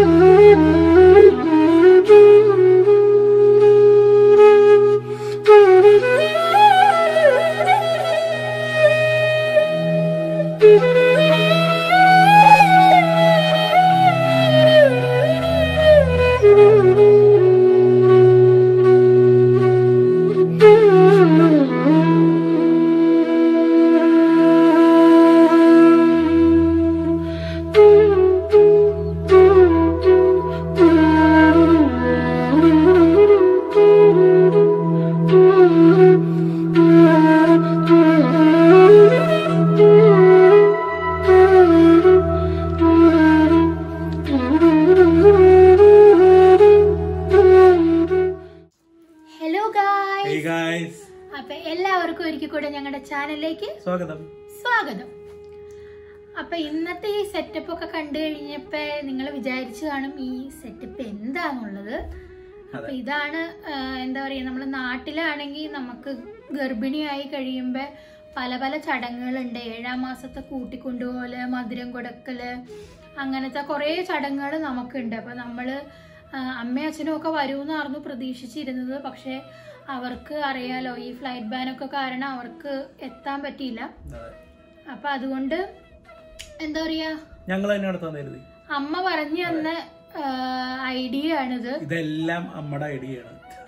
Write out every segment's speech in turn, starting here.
Hello ഗായ് Hey guys, അപ്പൊ എല്ലാവർക്കും ഒരിക്കൽ കൂടെ ഞങ്ങളുടെ ചാനലിലേക്ക് സ്വാഗതം സ്വാഗതം അപ്പൊ ഇന്നത്തെ ഈ സെറ്റപ്പ് ഒക്കെ കണ്ടു കഴിഞ്ഞപ്പോ നിങ്ങൾ വിചാരിച്ചു കാണും ഈ സെറ്റപ്പ് എന്താന്നുള്ളത് അപ്പൊ ഇതാണ് ആ, എന്താ പറയാ നമ്മുടെ നാട്ടിലാണെങ്കിൽ നമുക്ക് ഗർഭിണിയായി കഴിയുമ്പോ പല പല ചടങ്ങുകളുണ്ട് ഏഴാം മാസത്തെ കൂട്ടിക്കൊണ്ടുപോലെ മധുരം കൊടുക്കല് അങ്ങനത്തെ കുറേ ചടങ്ങുകൾ നമുക്കുണ്ട് അപ്പൊ നമ്മള് ആ, അമ്മയും അച്ഛനും ഒക്കെ വരുമെന്നായിരുന്നു പ്രതീക്ഷിച്ചിരുന്നത് പക്ഷെ അവർക്ക് അറിയാലോ ഈ ഫ്ലൈറ്റ് ബാനൊക്കെ കാരണം അവർക്ക് എത്താൻ പറ്റിയില്ല അപ്പൊ അതുകൊണ്ട് എന്താ പറയാ ഞങ്ങൾ തന്നെ നടത്താൻ കരുതി അമ്മ പറഞ്ഞു തന്ന ഐഡിയ ആണിത് ഇതെല്ലാം അമ്മയുടെ ഐഡിയയാണ്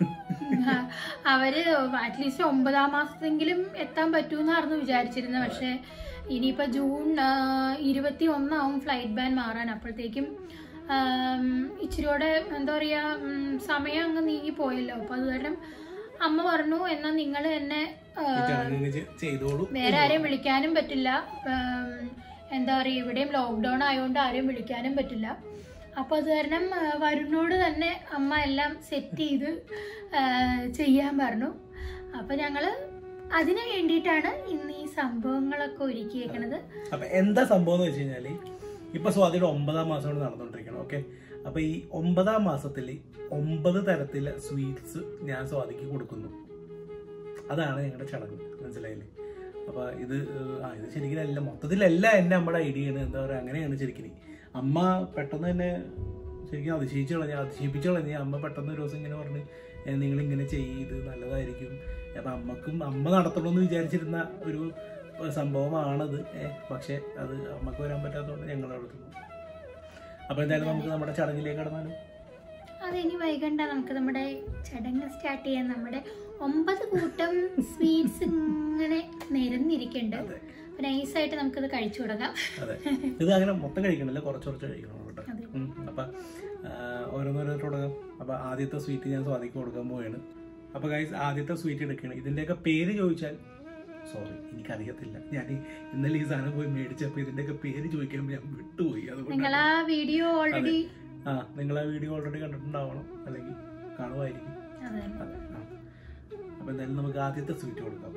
അവര് അറ്റ്ലീസ്റ്റ് ഒമ്പതാം മാസത്തെങ്കിലും എത്താൻ പറ്റൂന്നായിരുന്നു വിചാരിച്ചിരുന്നത് പക്ഷെ ഇനിയിപ്പോ ജൂൺ ഇരുപത്തി ഒന്നാവും ഫ്ലൈറ്റ് ബാൻ മാറാൻ അപ്പോഴത്തേക്കും ആം, ഇച്ചിരിയോടെ എന്താ പറയാ ഉം, സമയം അങ്ങ് നീങ്ങി പോയല്ലോ അപ്പൊ അത് കാരണം അമ്മ പറഞ്ഞു എന്നാ നിങ്ങൾ എന്നെ ആ, ഈ ചടങ്ങ് ചെ- ചെയ്തോളൂ വേറെ ആരെയും വിളിക്കാനും പറ്റില്ല ഉം, എന്താ പറയുക ഇവിടെയും ലോക്ക്ഡൗൺ ആയതുകൊണ്ട് ആരെയും വിളിക്കാനും പറ്റില്ല അപ്പോൾ അത് കാരണം ആ, വരുണിനോട് തന്നെ അമ്മ എല്ലാം സെറ്റ് ചെയ്ത് ആ, ചെയ്യാൻ പറഞ്ഞു അപ്പോൾ ഞങ്ങൾ അതിന് വേണ്ടിയിട്ടാണ് ഇന്ന് ഈ സംഭവങ്ങളൊക്കെ ഒരുക്കിയേക്കണത് അപ്പൊ എന്താ സംഭവം എന്ന് വെച്ച് കഴിഞ്ഞാല് ഇപ്പൊ സ്വാതിയുടെ ഒമ്പതാം മാസമാണ് നടന്നുകൊണ്ടിരിക്കണം ഓക്കെ അപ്പൊ ഈ ഒമ്പതാം മാസത്തിൽ ഒമ്പത് തരത്തിലെ സ്വീറ്റ്സ് ഞാൻ സ്വാതിക്ക് കൊടുക്കുന്നു അതാണ് ഞങ്ങളുടെ ചടങ്ങ് മനസ്സിലായില്ലേ അപ്പൊ ഇത് ഏഹ്, ആ ഇത് ശരിക്കും അല്ല മൊത്തത്തിലല്ല എൻ്റെ അമ്മയുടെ ഐഡിയയാണ് എന്താ പറയുക അങ്ങനെയാണ് ശരിക്കും അമ്മ പെട്ടെന്ന് തന്നെ ശരിക്കും അതിശയിച്ചു കളഞ്ഞ അതിശയിപ്പിച്ചു കളഞ്ഞ അമ്മ പെട്ടെന്ന് ഒരു ദിവസം ഇങ്ങനെ പറഞ്ഞ് നിങ്ങൾ ഇങ്ങനെ ചെയ്യ് ഇത് നല്ലതായിരിക്കും അപ്പൊ അമ്മക്കും അമ്മ നടത്തണമെന്ന് വിചാരിച്ചിരുന്ന ഒരു സംഭവമാണത് ഏ, പക്ഷെ അത് അമ്മക്ക് വരാൻ പറ്റാത്തതുകൊണ്ട് ഞങ്ങൾ നടത്തുന്നു അപ്പൊ എന്തായാലും നമുക്ക് നമ്മുടെ ചടങ്ങിലേക്ക് കടന്നാലും അതിനി വൈകണ്ട നമുക്ക് നമ്മുടെ ചടങ്ങ് സ്റ്റാർട്ട് ചെയ്യാൻ നമ്മുടെ ഒമ്പത് കൂട്ടം സ്വീറ്റ്സ് ഇങ്ങനെ നിരന്നിരിക്കുന്നുണ്ട് അതെ അപ്പൊ നൈസായിട്ട് നമുക്കത് കഴിച്ചു തുടങ്ങാം അതെ ഇത് അങ്ങനെ മൊത്തം കഴിക്കണല്ലോ കുറച്ച് കുറച്ച് കഴിക്കണം കേട്ടോ അതെ. ഉം. അപ്പൊ ആ, ഓരോന്നോരോട്ട് തുടങ്ങാം അപ്പൊ ആദ്യത്തെ സ്വീറ്റ് ഞാൻ സ്വാതിക്ക് കൊടുക്കാൻ പോവുകയാണ് അപ്പൊ ഗൈസ് ആദ്യത്തെ സ്വീറ്റ് എടുക്കണം ഇതിന്റെയൊക്കെ പേര് ചോദിച്ചാൽ സോറി എനിക്കറിയത്തില്ല ഞാൻ ഈ- ഇന്നലെ ഈ സാധനം പോയി മേടിച്ചപ്പോൾ ഇതിന്റെയൊക്കെ പേര് ചോദിക്കാൻ ഞാൻ വിട്ടുപോയി അതുകൊണ്ട് നിങ്ങൾ ആ വീഡിയോ ഓൾറെഡി ആ നിങ്ങൾ ആ വീഡിയോ ഓൾറെഡി കണ്ടിട്ടുണ്ടാവണം അല്ലെങ്കിൽ കാണുമായിരിക്കും അതെ അതെ ആ അപ്പൊ എന്തായാലും നമുക്ക് ആദ്യത്തെ സ്വീറ്റ് കൊടുക്കാം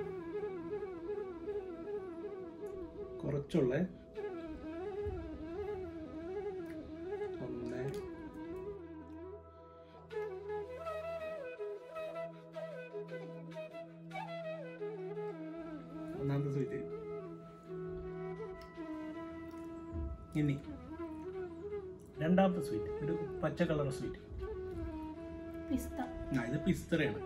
കുറച്ചുള്ളേ ഒന്ന് ഒന്നാമത്തെ സ്വീറ്റ് ഇനി രണ്ടാമത്തെ സ്വീറ്റ് ഒരു പച്ച കളർ സ്വീറ്റ് പിസ്ത ആ ഇത് പിസ്തറയാണ്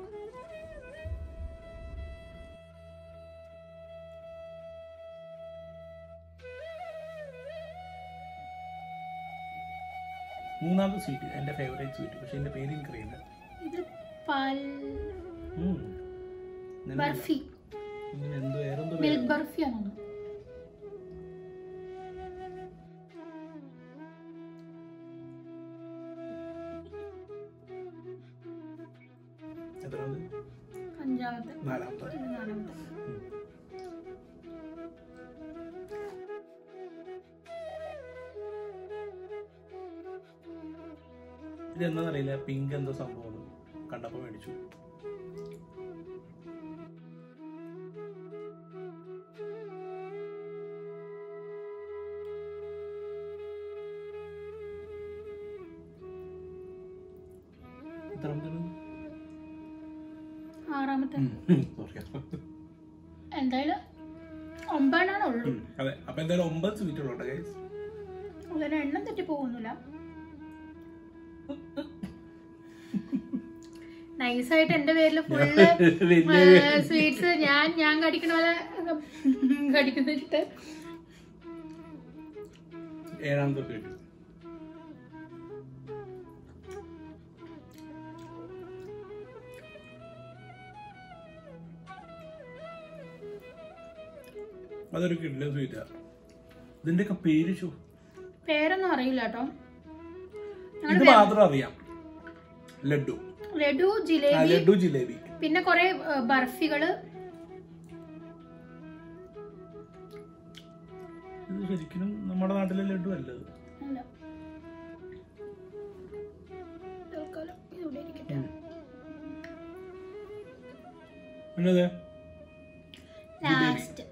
മൂന്നാമത്തെ സ്വീറ്റ് എൻ്റെ ഫേവറേറ്റ് സ്വീറ്റ് പക്ഷെ എൻ്റെ പേര് എനിക്കറിയില്ല ഇത് പാൽ ഉം. ഇങ്ങനെ- ബർഫി ഇങ്ങനെ എന്തോ വേറെന്തോ മിൽക്ക് പേരാണ്. ബർഫി ആണ് എത്രാമത് അഞ്ചാമത്തെ നാലാമത്തെ ഇത് നാലാമത്തെ ഉം. ഇതെന്താന്നറിയില്ല പിങ്ക് എന്തോ സംഭവമാണ് കണ്ടപ്പോ മേടിച്ചു എത്രാമത്തേണ്? ആറാമത്തെ ഉം, ഉം, sorry. എന്തായാലും ഒമ്പതെണ്ണാണ് ഉള്ളൂ ഉം, അതെ അപ്പൊ എന്തായാലും ഒമ്പത് സ്വീറ്റ് ഉള്ളൂ ഗൈസ് അതിന് എണ്ണം തെറ്റി പോകുന്നില്ല നൈസായിട്ട് എന്റെ പേരിൽ ഫുള്ള് വലിയ സ്വീറ്റ്സ് ഞാൻ ഞാൻ കടിക്കണ പോലെ കടിക്കുന്നിട്ട് ഏഴാമത്തെ പേര് അതൊരു കിഡ്ല സ്വീറ്റാ ഇതിന്റെയൊക്കെ പേര് ചോ പേരൊന്നും അറിയില്ല കേട്ടോ ഇത് മാത്രം അറിയാം ലഡു ലഡു ആ ജിലേബി ലഡു ജിലേബി പിന്നെ കൊറേ ഏ, ബർഫികള് ഇത് ശരിക്കും നമ്മുടെ നാട്ടിലെ ലഡു അല്ലത് അല്ല തൽക്കാലം ഇതിവിടെ ഇരിക്കട്ടെ പിന്നത് ലാസ്റ്റ്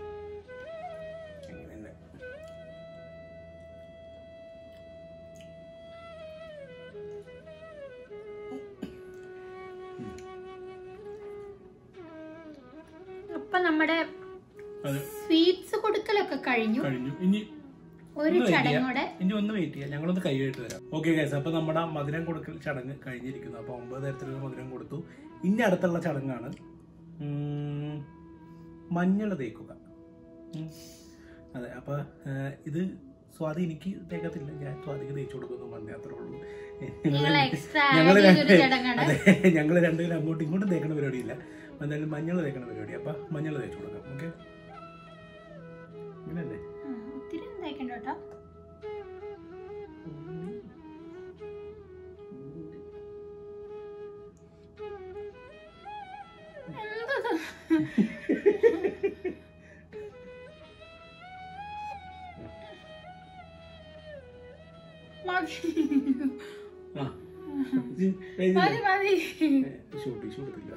അപ്പൊ നമ്മുടെ അത് സ്വീറ്റ്സ് കൊടുക്കലൊക്കെ കഴിഞ്ഞു കഴിഞ്ഞു ഇനി ഒരു ഒന്ന് wait ചടങ്ങോടെ ഇനി ഒന്ന് വെയിറ്റ് ചെയ്യാം ഞങ്ങളൊന്ന് കൈ കഴുകിട്ട് തരാം ഓക്കെ ഗൈസ് അപ്പൊ നമ്മുടെ മധുരം കൊടുക്കൽ ചടങ്ങ് കഴിഞ്ഞിരിക്കുന്നു അപ്പൊ ഒമ്പത് തരത്തിലുള്ള മധുരം കൊടുത്തു ഇനി അടുത്തുള്ള ചടങ്ങാണ് ഉം, മഞ്ഞൾ തേക്കുക ഉം. അതെ അപ്പൊ ഏഹ്, ഇത് സ്വാതി എനിക്ക് തേക്കത്തില്ല ഞാൻ സ്വാതിക്ക് തേച്ചു കൊടുക്കുന്നു മഞ്ഞ അത്രേ ഉള്ളൂ നിങ്ങൾ എക്സ്ട്രാ ഞങ്ങള് ഒരു രണ്ട് ചടങ്ങാണ് അതെ ഞങ്ങൾ രണ്ടുപേരും അങ്ങോട്ടും ഇങ്ങോട്ടും തേക്കണ പരിപാടിയില്ല എന്തായാലും മഞ്ഞൾ തേക്കണ പരിപാടി അപ്പൊ മഞ്ഞൾ തേച്ചു കൊടുക്കാം ഓക്കെ ഇങ്ങനല്ലേ ഉം, ഒത്തിരി ഒന്നും തേക്കണ്ട കേട്ടോ എന്തത്? മതി ആ ഇത് കഴിഞ്ഞില്ലേ? മതി മതി ഷൂട്ട് ഷൂട്ടില്ല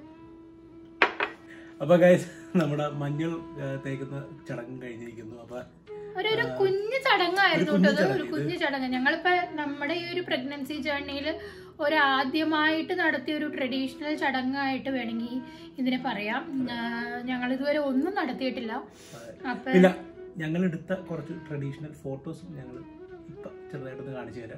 അപ്പൊ ഗൈസ് നമ്മുടെ മഞ്ഞൾ ഏ, തേക്കുന്ന ചടങ്ങ് കഴിഞ്ഞിരിക്കുന്നു അപ്പൊ ഒരു ഒരു കുഞ്ഞു ചടങ്ങായിരുന്നു ഒരു കുഞ്ഞു കേട്ടോ അത് ഒരു ചടങ്ങ്. കുഞ്ഞു ചടങ്ങ് ഞങ്ങളിപ്പോ നമ്മുടെ ഈ ഒരു പ്രഗ്നൻസി ജേർണിയിൽ ഒരു ആദ്യമായിട്ട് നടത്തിയ ഒരു ട്രഡീഷണൽ ചടങ്ങായിട്ട് വേണമെങ്കിൽ ഇതിനെ പറയാം ഞങ്ങൾ ഇതുവരെ ഒന്നും നടത്തിയിട്ടില്ല അപ്പൊ പിന്നെ ഞങ്ങൾ എടുത്ത കുറച്ച് ട്രഡീഷണൽ ഫോട്ടോസും ഞങ്ങൾ ഇപ്പൊ ചെറുതായിട്ടൊന്ന് കാണിച്ചു തരാം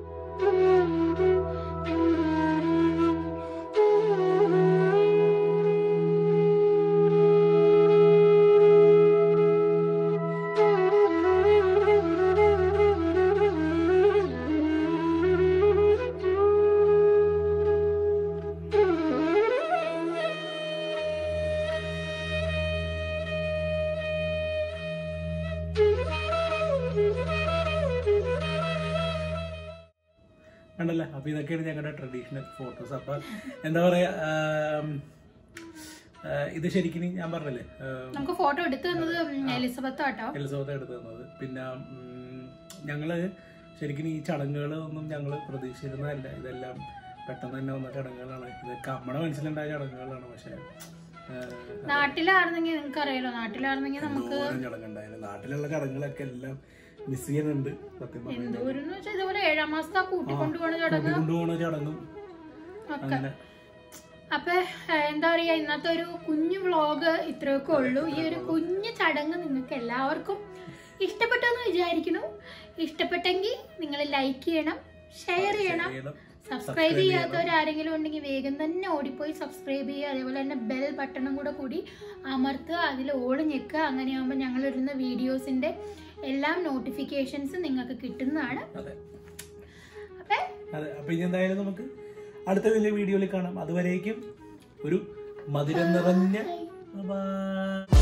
കണ്ടല്ലേ അപ്പൊ ഇതൊക്കെയാണ് ഞങ്ങളുടെ ട്രഡീഷണൽ ഫോട്ടോസ് അപ്പൊ എന്താ പറയാ ആം, ആ, ഇത് ശരിക്കും ഞാൻ പറഞ്ഞല്ലേ ആ, നമുക്ക് ഫോട്ടോ എടുത്തു തന്നത് എലിസബത്ത് ആട്ടോ എലിസബത്ത് എടുത്തു തന്നത് പിന്നെ ഉം, ഞങ്ങള് ശരിക്കും ഈ ചടങ്ങുകൾ ഒന്നും ഞങ്ങൾ പ്രതീക്ഷിച്ചിരുന്നതല്ല ഇതെല്ലാം പെട്ടെന്ന് തന്നെ വന്ന ചടങ്ങുകളാണ് ഇതൊക്കെ നമ്മുടെ മനസ്സിലുണ്ടായ ചടങ്ങുകളാണ് പക്ഷെ നാട്ടിലായിരുന്നെങ്കിൽ നിങ്ങൾക്ക് അറിയാലോ നാട്ടിലായിരുന്നെങ്കിൽ നമുക്ക് എന്തോരം ചടങ്ങുണ്ടായിരുന്നു നാട്ടിലുള്ള ചടങ്ങുകളൊക്കെ എല്ലാം മിസ് ചെയ്യുന്നുണ്ട് സത്യം പറഞ്ഞു എന്തോരം വെച്ചാൽ ഇതുപോലെ ഏഴാം മാസത്തെ ആ കൂട്ടിക്കൊണ്ടുപോണ ചടങ്ങ് കൊണ്ടുപോകുന്ന ചടങ്ങും ഒക്കെ അങ്ങനെ അപ്പൊ ഏഹ്, എന്താ പറയാ ഇന്നത്തെ ഒരു കുഞ്ഞു വ്ളോഗ് ഇത്രയൊക്കെ ഉള്ളൂ ഈ ഒരു കുഞ്ഞു ചടങ്ങ് നിങ്ങൾക്ക് എല്ലാവർക്കും ഇഷ്ടപ്പെട്ടെന്ന് വിചാരിക്കുന്നു ഇഷ്ടപ്പെട്ടെങ്കിൽ നിങ്ങൾ ലൈക്ക് ചെയ്യണം ഷെയർ ചെയ്യണം ചെയ്യണം. സബ്സ്ക്രൈബ് ചെയ്യാത്തവർ ആരെങ്കിലും ഉണ്ടെങ്കിൽ വേഗം തന്നെ ഓടിപ്പോയി സബ്സ്ക്രൈബ് ചെയ്യുക അതേപോലെ തന്നെ ബെൽ ബട്ടണും കൂടെ കൂടി അമർത്തുക അതിൽ ഓള് ഞെക്കുക അങ്ങനെയാകുമ്പോൾ ഞങ്ങൾ ഇടുന്ന വീഡിയോസിന്റെ എല്ലാം നോട്ടിഫിക്കേഷൻസ് നിങ്ങൾക്ക് കിട്ടുന്നതാണ് അതെ അപ്പൊ അതെ അപ്പൊ ഇനി എന്തായാലും നമുക്ക് അടുത്ത വലിയ വീഡിയോയിൽ കാണാം അതുവരേക്കും ഒരു മധുരം നിറഞ്ഞ Bye bye.